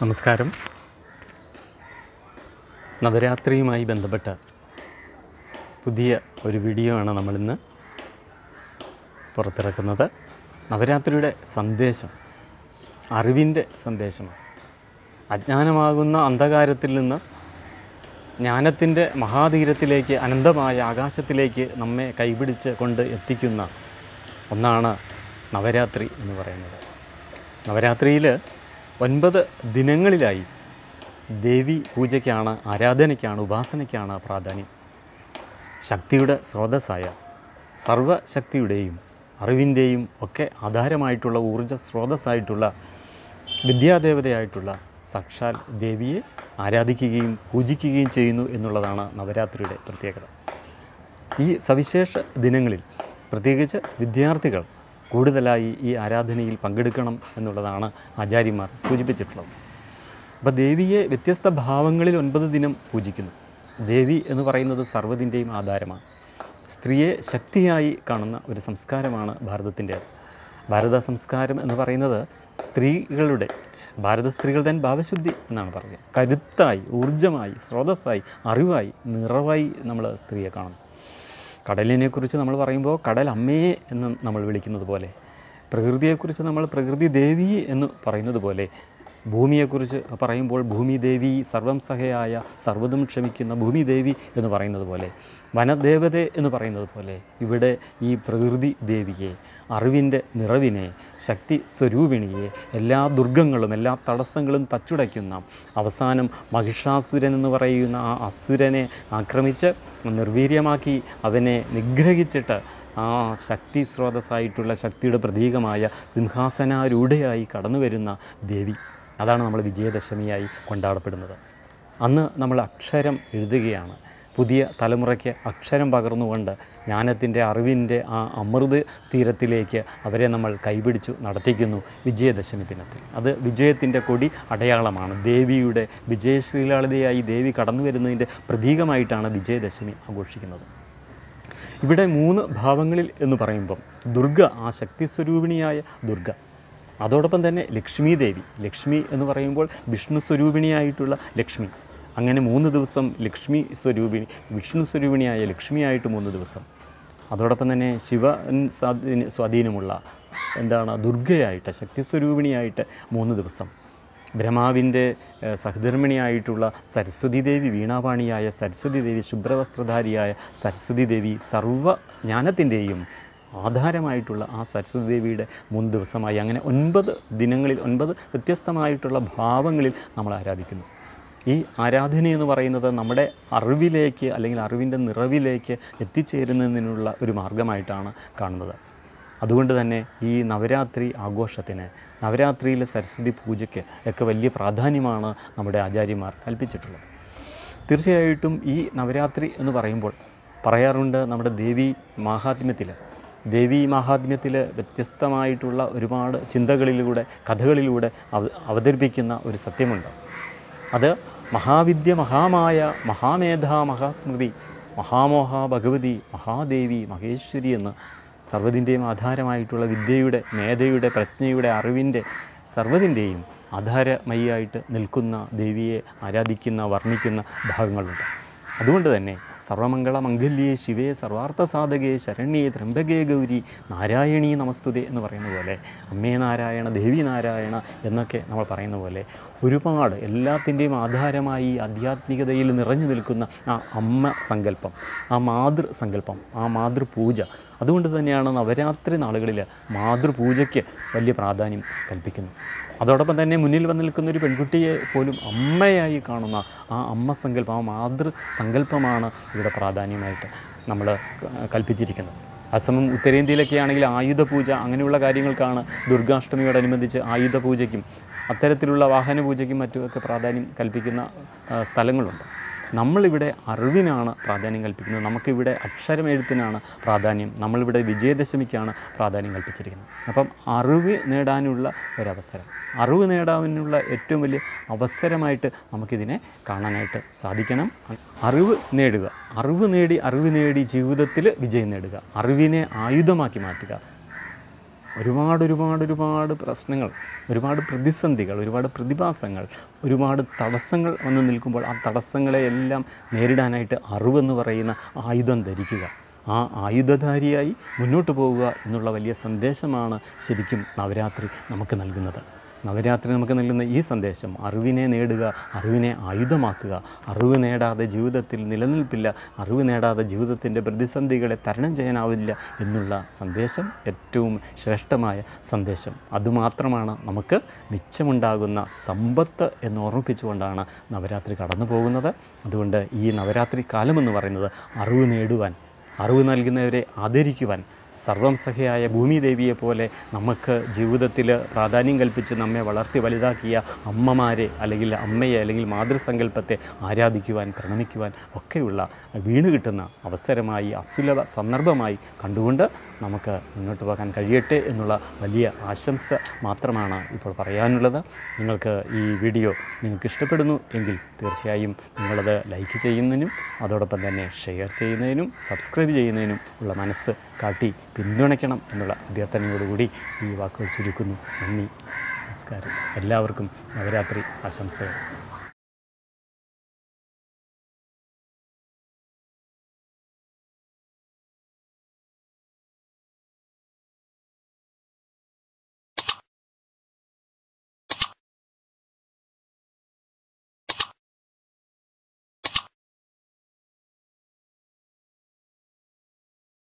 നമസ്കാരം നവരാത്രിയുമായി ബന്ധപ്പെട്ട പുതിയ ഒരു വീഡിയോ ആണ് നമ്മളിന്ന് പുറത്തിറക്കുന്നത് നവരാത്രിയുടെ സന്ദേശം അറിവിൻ്റെ സന്ദേശമാണ് അജ്ഞാനമാകുന്ന അന്ധകാരത്തിൽ നിന്ന് ജ്ഞാനത്തിൻ്റെ മഹാതീരത്തിലേക്ക് അനന്തമായ ആകാശത്തിലേക്ക് നമ്മെ കൈപിടിച്ച് കൊണ്ട് എത്തിക്കുന്ന ഒന്നാണ് നവരാത്രി എന്ന് പറയുന്നത് നവരാത്രിയിൽ ഒൻപത് ദിനങ്ങളിലായി ദേവി പൂജയ്ക്കാണ് ആരാധനയ്ക്കാണ് ഉപാസനയ്ക്കാണ് പ്രാധാന്യം ശക്തിയുടെ സ്രോതസ്സായ സർവശക്തിയുടെയും അറിവിൻ്റെയും ഒക്കെ ആധാരമായിട്ടുള്ള ഊർജ്ജ സ്രോതസ്സായിട്ടുള്ള വിദ്യാദേവതയായിട്ടുള്ള സാക്ഷാൽ ദേവിയെ ആരാധിക്കുകയും പൂജിക്കുകയും ചെയ്യുന്നു എന്നുള്ളതാണ് നവരാത്രിയുടെ പ്രത്യേകത ഈ സവിശേഷ ദിനങ്ങളിൽ പ്രത്യേകിച്ച് വിദ്യാർത്ഥികൾ കൂടുതലായി ഈ ആരാധനയിൽ പങ്കെടുക്കണം എന്നുള്ളതാണ് ആചാര്യന്മാർ സൂചിപ്പിച്ചിട്ടുള്ളത് അപ്പോൾ ദേവിയെ വ്യത്യസ്ത ഭാവങ്ങളിൽ ഒൻപത് ദിനം പൂജിക്കുന്നു ദേവി എന്ന് പറയുന്നത് സർവ്വതിൻ്റെയും ആധാരമാണ് സ്ത്രീയെ ശക്തിയായി കാണുന്ന ഒരു സംസ്കാരമാണ് ഭാരതത്തിൻ്റെ ഭാരത സംസ്കാരം എന്ന് പറയുന്നത് സ്ത്രീകളുടെ ഭാരത സ്ത്രീകൾ തന്നെ ഭാവശുദ്ധി എന്നാണ് പറയുക കരുത്തായി ഊർജമായി സ്രോതസ്സായി അറിവായി നിറവായി നമ്മൾ സ്ത്രീയെ കാണുന്നു കടലിനെക്കുറിച്ച് നമ്മൾ പറയുമ്പോൾ കടൽ അമ്മയെ എന്ന് നമ്മൾ വിളിക്കുന്നത് പോലെ പ്രകൃതിയെക്കുറിച്ച് നമ്മൾ പ്രകൃതി ദേവി എന്ന് പറയുന്നത് പോലെ ഭൂമിയെക്കുറിച്ച് പറയുമ്പോൾ ഭൂമി ദേവി സർവം സഹയായ സർവ്വതും ക്ഷമിക്കുന്ന ഭൂമി ദേവി എന്ന് പറയുന്നത് പോലെ വനദേവത എന്ന് പറയുന്നത് പോലെ ഇവിടെ ഈ പ്രകൃതി ദേവിയെ അറിവിൻ്റെ നിറവിനെ ശക്തി സ്വരൂപിണിയെ എല്ലാ ദുർഗങ്ങളും എല്ലാ തടസ്സങ്ങളും തച്ചുടയ്ക്കുന്ന അവസാനം മഹിഷാസുരൻ എന്ന് പറയുന്ന ആ അസുരനെ ആക്രമിച്ച് നിർവീര്യമാക്കി അവനെ നിഗ്രഹിച്ചിട്ട് ആ ശക്തി സ്രോതസ്സായിട്ടുള്ള ശക്തിയുടെ പ്രതീകമായ സിംഹാസനാരൂഢയായി കടന്നു വരുന്ന ദേവി അതാണ് നമ്മൾ വിജയദശമിയായി കൊണ്ടാടപ്പെടുന്നത് അന്ന് നമ്മൾ അക്ഷരം എഴുതുകയാണ് പുതിയ തലമുറയ്ക്ക് അക്ഷരം പകർന്നുകൊണ്ട് ജ്ഞാനത്തിൻ്റെ അറിവിൻ്റെ ആ അമൃത് തീരത്തിലേക്ക് അവരെ നമ്മൾ കൈപിടിച്ചു നടത്തിക്കുന്നു വിജയദശമി ദിനത്തിൽ അത് വിജയത്തിൻ്റെ കൊടി അടയാളമാണ് ദേവിയുടെ വിജയശ്രീലാളിതയായി ദേവി കടന്നു വരുന്നതിൻ്റെ പ്രതീകമായിട്ടാണ് വിജയദശമി ആഘോഷിക്കുന്നത് ഇവിടെ മൂന്ന് ഭാവങ്ങളിൽ എന്ന് പറയുമ്പം ദുർഗ ആ ശക്തി സ്വരൂപിണിയായ ദുർഗ അതോടൊപ്പം തന്നെ ലക്ഷ്മി ദേവി ലക്ഷ്മി എന്ന് പറയുമ്പോൾ വിഷ്ണു സ്വരൂപിണിയായിട്ടുള്ള ലക്ഷ്മി അങ്ങനെ മൂന്ന് ദിവസം ലക്ഷ്മി സ്വരൂപിണി വിഷ്ണു സ്വരൂപിണിയായ ലക്ഷ്മിയായിട്ട് മൂന്ന് ദിവസം അതോടൊപ്പം തന്നെ ശിവൻ സ്വാധീന സ്വാധീനമുള്ള എന്താണ് ദുർഗയായിട്ട് ശക്തി സ്വരൂപിണിയായിട്ട് മൂന്ന് ദിവസം ബ്രഹ്മാവിൻ്റെ ഏഹ്, സഹധർമ്മിണിയായിട്ടുള്ള സരസ്വതി ദേവി വീണാപാണിയായ സരസ്വതി ദേവി ശുഭ്രവസ്ത്രധാരിയായ സരസ്വതി ദേവി സർവ്വ ജ്ഞാനത്തിൻ്റെയും ആധാരമായിട്ടുള്ള ആ സരസ്വതി ദേവിയുടെ മൂന്ന് ദിവസമായി അങ്ങനെ ഒൻപത് ദിനങ്ങളിൽ ഒൻപത് വ്യത്യസ്തമായിട്ടുള്ള ഭാവങ്ങളിൽ നമ്മൾ ആരാധിക്കുന്നു ഈ ആരാധന എന്ന് പറയുന്നത് നമ്മുടെ അറിവിലേക്ക് അല്ലെങ്കിൽ അറിവിൻ്റെ നിറവിലേക്ക് എത്തിച്ചേരുന്നതിനുള്ള ഒരു മാർഗമായിട്ടാണ് കാണുന്നത് അതുകൊണ്ട് തന്നെ ഈ നവരാത്രി ആഘോഷത്തിന് നവരാത്രിയിലെ സരസ്വതി പൂജയ്ക്ക് ഒക്കെ വലിയ പ്രാധാന്യമാണ് നമ്മുടെ ആചാര്യന്മാർ കൽപ്പിച്ചിട്ടുള്ളത് തീർച്ചയായിട്ടും ഈ നവരാത്രി എന്ന് പറയുമ്പോൾ പറയാറുണ്ട് നമ്മുടെ ദേവി മാഹാത്മ്യത്തിൽ ദേവി മാഹാത്മ്യത്തിൽ വ്യത്യസ്തമായിട്ടുള്ള ഒരുപാട് ചിന്തകളിലൂടെ കഥകളിലൂടെ അവ അവതരിപ്പിക്കുന്ന ഒരു സത്യമുണ്ട് അത് മഹാവിദ്യ മഹാമായ മഹാമേധ മഹാസ്മൃതി മഹാമോഹ ഭഗവതി മഹാദേവി മഹേശ്വരി എന്ന് സർവ്വതിൻ്റെയും ആധാരമായിട്ടുള്ള വിദ്യയുടെ മേധയുടെ പ്രജ്ഞയുടെ അറിവിൻ്റെ സർവ്വതിൻ്റെയും ആധാരമയിയായിട്ട് നിൽക്കുന്ന ദേവിയെ ആരാധിക്കുന്ന വർണ്ണിക്കുന്ന ഭാഗങ്ങളുണ്ട് അതുകൊണ്ട് തന്നെ സർവമംഗള മംഗല്യേ ശിവേ സർവാർത്ഥ സാധകേ ശരണ്യേ ത്രംബകേ ഗൗരി നാരായണീ നമസ്തുതേ എന്ന് പറയുന്ന പോലെ അമ്മേ നാരായണ ദേവി നാരായണ എന്നൊക്കെ നമ്മൾ പറയുന്ന പോലെ ഒരുപാട് എല്ലാത്തിൻ്റെയും ആധാരമായി ഈ ആധ്യാത്മികതയിൽ നിറഞ്ഞു നിൽക്കുന്ന ആ അമ്മ സങ്കല്പം ആ മാതൃ സങ്കല്പം ആ മാതൃപൂജ അതുകൊണ്ട് തന്നെയാണ് നവരാത്രി നാളുകളിൽ മാതൃപൂജയ്ക്ക് വലിയ പ്രാധാന്യം കൽപ്പിക്കുന്നത് അതോടൊപ്പം തന്നെ മുന്നിൽ വന്ന് നിൽക്കുന്ന ഒരു പെൺകുട്ടിയെ പോലും അമ്മയായി കാണുന്ന ആ അമ്മ സങ്കല്പം ആ മാതൃ സങ്കല്പമാണ് ഇവിടെ പ്രാധാന്യമായിട്ട് നമ്മൾ കൽപ്പിച്ചിരിക്കുന്നത് അസമം ഉത്തരേന്ത്യയിലൊക്കെ ആണെങ്കിൽ ആയുധ പൂജ അങ്ങനെയുള്ള കാര്യങ്ങൾക്കാണ് ദുർഗാഷ്ടമിയോടനുബന്ധിച്ച് ആയുധ പൂജയ്ക്കും അത്തരത്തിലുള്ള വാഹന പൂജയ്ക്കും മറ്റുമൊക്കെ പ്രാധാന്യം കൽപ്പിക്കുന്ന ആ, സ്ഥലങ്ങളുണ്ട് നമ്മളിവിടെ അറിവിനാണ് പ്രാധാന്യം കൽപ്പിക്കുന്നത് നമുക്കിവിടെ അക്ഷരമെഴുത്തിനാണ് പ്രാധാന്യം നമ്മളിവിടെ വിജയദശമിക്കാണ് പ്രാധാന്യം കൽപ്പിച്ചിരിക്കുന്നത് അപ്പം അറിവ് നേടാനുള്ള ഒരവസരം അറിവ് നേടാനുള്ള ഏറ്റവും വലിയ അവസരമായിട്ട് നമുക്കിതിനെ കാണാനായിട്ട് സാധിക്കണം അറിവ് നേടുക അറിവ് നേടി അറിവ് നേടി ജീവിതത്തിൽ വിജയം നേടുക അറിവിനെ ആയുധമാക്കി മാറ്റുക ഒരുപാട് ഒരുപാട് ഒരുപാട് പ്രശ്നങ്ങൾ ഒരുപാട് പ്രതിസന്ധികൾ ഒരുപാട് പ്രതിഭാസങ്ങൾ ഒരുപാട് തടസ്സങ്ങൾ വന്ന് നിൽക്കുമ്പോൾ ആ തടസ്സങ്ങളെയെല്ലാം നേരിടാനായിട്ട് അറിവെന്ന് പറയുന്ന ആയുധം ധരിക്കുക ആ ആയുധധാരിയായി മുന്നോട്ട് പോവുക എന്നുള്ള വലിയ സന്ദേശമാണ് ശരിക്കും നവരാത്രി നമുക്ക് നൽകുന്നത് നവരാത്രി നമുക്ക് നൽകുന്ന ഈ സന്ദേശം അറിവിനെ നേടുക അറിവിനെ ആയുധമാക്കുക അറിവ് നേടാതെ ജീവിതത്തിൽ നിലനിൽപ്പില്ല അറിവ് നേടാതെ ജീവിതത്തിൻ്റെ പ്രതിസന്ധികളെ തരണം ചെയ്യാനാവില്ല എന്നുള്ള സന്ദേശം ഏറ്റവും ശ്രേഷ്ഠമായ സന്ദേശം അതുമാത്രമാണ് നമുക്ക് മിച്ചമുണ്ടാകുന്ന സമ്പത്ത് എന്ന് ഓർമ്മിപ്പിച്ചുകൊണ്ടാണ് നവരാത്രി കടന്നു പോകുന്നത് അതുകൊണ്ട് ഈ നവരാത്രി കാലമെന്ന് പറയുന്നത് അറിവ് നേടുവാൻ അറിവ് നൽകുന്നവരെ ആദരിക്കുവാൻ സർവം സഖയായ ഭൂമിദേവിയെ പോലെ നമുക്ക് ജീവിതത്തിൽ പ്രാധാന്യം കൽപ്പിച്ച് നമ്മെ വളർത്തി വലുതാക്കിയ അമ്മമാരെ അല്ലെങ്കിൽ അമ്മയെ അല്ലെങ്കിൽ മാതൃസങ്കല്പത്തെ ആരാധിക്കുവാൻ പ്രണമിക്കുവാൻ ഒക്കെയുള്ള വീണ് കിട്ടുന്ന അവസരമായി അസുലഭ സന്ദർഭമായി കണ്ടുകൊണ്ട് നമുക്ക് മുന്നോട്ട് പോകാൻ കഴിയട്ടെ എന്നുള്ള വലിയ ആശംസ മാത്രമാണ് ഇപ്പോൾ പറയാനുള്ളത് നിങ്ങൾക്ക് ഈ വീഡിയോ നിങ്ങൾക്ക് ഇഷ്ടപ്പെടുന്നു എങ്കിൽ തീർച്ചയായും നിങ്ങളത് ലൈക്ക് ചെയ്യുന്നതിനും അതോടൊപ്പം തന്നെ ഷെയർ ചെയ്യുന്നതിനും സബ്സ്ക്രൈബ് ചെയ്യുന്നതിനും ഉള്ള മനസ്സ് കാട്ടി പിന്തുണയ്ക്കണം എന്നുള്ള അഭ്യർത്ഥനയോടുകൂടി ഈ വാക്കുകൾ ചുരുക്കുന്നു നന്ദി നമസ്കാരം എല്ലാവർക്കും നവരാത്രി ആശംസകൾ